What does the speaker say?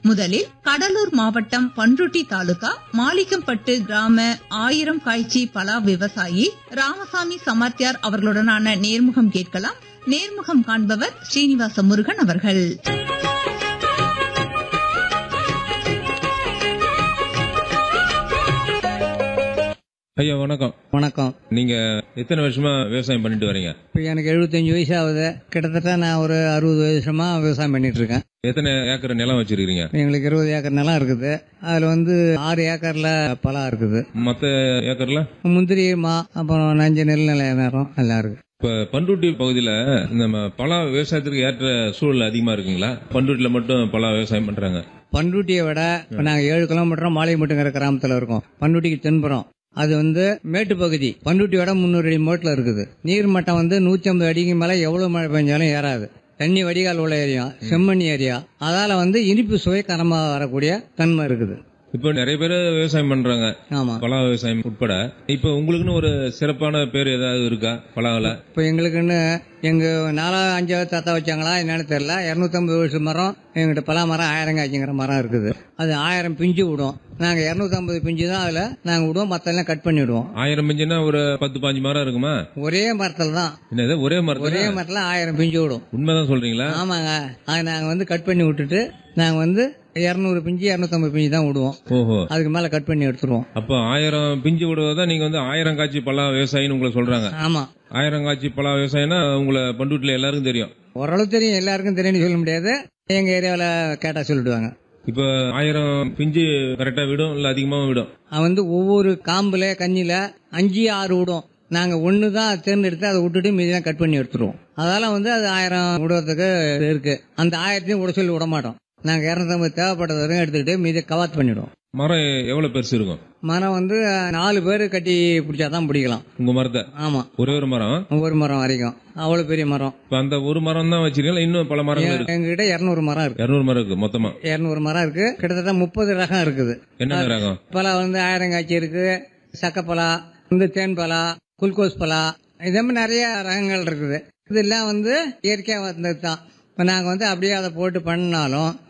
முதலில் கடலூர் மாவட்டம் பன்ருட்டி தாலுகா மாளிகம்பட்டு கிராம ஆயிரம் காய்ச்சி பலா விவசாயி ராமசாமி சமர்த்தியார் அவர்களுடனான நேர்முகம் கேட்கலாம் நேர்முகம் காண்பவர் ஸ்ரீனிவாச முருகன் அவர்கள் ஐயா வணக்கம் வணக்கம் நீங்க எத்தனை வருஷமா விவசாயம் பண்ணிட்டு வரீங்க இப்போ எனக்கு எழுபத்தஞ்சு வயசு ஆகுது கிட்டத்தட்ட நான் ஒரு அறுபது வருஷமா விவசாயம் பண்ணிட்டு இருக்கேன் எத்தனை ஏக்கர் நிலம் வச்சிருக்கீங்க எங்களுக்கு இருபது ஏக்கர் நிலம் இருக்குது அதில் வந்து ஆறு ஏக்கர்ல பலா இருக்குது மத்த ஏக்கர்ல முந்திரி மா அப்புறம் நஞ்சு நெல் நில நேரம் எல்லாம் இருக்கு இப்ப பண்ருட்டி பகுதியில நம்ம பலா விவசாயத்துக்கு ஏற்ற சூழல் அதிகமா இருக்குங்களா பண்ருட்டில மட்டும் பலா விவசாயம் பண்றாங்க பண்ருட்டியை விட இப்போ நாங்கள் ஏழு கிலோமீட்டர் மாலையம்பட்டுங்கிற கிராமத்தில் இருக்கோம் பண்ருட்டிக்கு தென்புறம் அது வந்து மேட்டு பகுதி பண்ருட்டியோட முந்நூறு அடி மோட்டில் இருக்குது நீர் மட்டம் வந்து நூற்றி ஐம்பது அடிக்கு மேலே எவ்வளோ மழை பெஞ்சாலும் ஏறாது தண்ணி வடிகால் உள்ள ஏரியா செம்மண் ஏரியா அதால வந்து இனிப்பு சுவை கரமாக வரக்கூடிய தன்மை இருக்குது இப்போ நிறைய பேர் விவசாயம் பண்றாங்க ஆமாம் பலா விவசாயம் உட்பட இப்போ உங்களுக்குன்னு ஒரு சிறப்பான பேர் ஏதாவது இருக்கா பலாவில் இப்போ எங்களுக்குன்னு எங்கள் நாலா அஞ்சாவது தாத்தா வச்சாங்களா என்னன்னு தெரியல இரநூத்தம்பது வருஷம் மரம் எங்கிட்ட பலா மரம் ஆயிரம் காய்ச்சிங்கிற மரம் இருக்குது அது ஆயிரம் பிஞ்சு விடும் நாங்கள் இரநூத்தம்பது பிஞ்சு தான் அதில் நாங்கள் விடுவோம் மற்றெல்லாம் கட் பண்ணி விடுவோம் ஆயிரம் மிஞ்சினா ஒரு பத்து பாஞ்சு மரம் இருக்குமா ஒரே மரத்தில் தான் என்னது ஒரே ஒரே மரத்துல மரத்தில் ஆயிரம் பிஞ்சு விடும் உண்மைதான் சொல்றீங்களா ஆமாங்க அது நாங்கள் வந்து கட் பண்ணி விட்டுட்டு நாங்கள் வந்து இரநூறு பிஞ்சு இரநூத்தம்பது பிஞ்சு தான் விடுவோம் ஓஹோ அதுக்கு மேலே கட் பண்ணி எடுத்துருவோம் அப்போ ஆயிரம் பிஞ்சு விடுவதா நீங்க வந்து ஆயிரம் காய்ச்சி பலா விவசாயின்னு உங்களை சொல்றாங்க ஆமாம் ஆயிரம் காய்ச்சி பலா விவசாயம்னா உங்களை பண்ருட்டில எல்லாருக்கும் தெரியும் ஓரளவு தெரியும் எல்லாருக்கும் தெரியும்னு சொல்ல முடியாது எங்கள் ஏரியாவில் கேட்டால் சொல்லிடுவாங்க இப்போ ஆயிரம் பிஞ்சு கரெக்டா விடும் இல்ல அதிகமாவும் விடும் அது வந்து ஒவ்வொரு காம்புல கண்ணில அஞ்சு ஆறு விடும் நாங்க ஒன்று தான் தேர்ந்தெடுத்து அதை விட்டுட்டு மீதியெல்லாம் கட் பண்ணி எடுத்துருவோம் அதால வந்து அது ஆயிரம் விடுறதுக்கு இருக்கு அந்த ஆயிரத்தையும் விட சொல்லி விட மாட்டோம் நாங்க இரநூத்தம்பது தேவைப்பட்டது வரைக்கும் எடுத்துக்கிட்டு மீதி கவாத் பண்ணிடுவோம் மரம் எவ்வளவு பெருசு இருக்கும் மரம் வந்து நாலு பேர் கட்டி பிடிச்சாதான் பிடிக்கலாம் உங்க மரத்தை ஆமா ஒரே ஒரு மரம் ஒரு மரம் வரைக்கும் அவ்வளவு பெரிய மரம் இப்ப அந்த ஒரு மரம் தான் வச்சிருக்கீங்களா இன்னும் பல மரங்கள் இருக்கு எங்ககிட்ட இரநூறு மரம் இருக்கு இருநூறு மரம் இருக்கு மொத்தமா இரநூறு மரம் இருக்கு கிட்டத்தட்ட முப்பது ரகம் இருக்குது என்னென்ன ரகம் பலா வந்து ஆயிரங்காய்ச்சி இருக்கு சக்கப்பலா வந்து தேன் பலா குளுக்கோஸ் பலா இதே மாதிரி நிறைய ரகங்கள் இருக்குது இதெல்லாம் வந்து இயற்கையாக வந்தது தான் இப்போ நாங்கள் வந்து அப்படியே அதை போட்டு பண்ணாலும்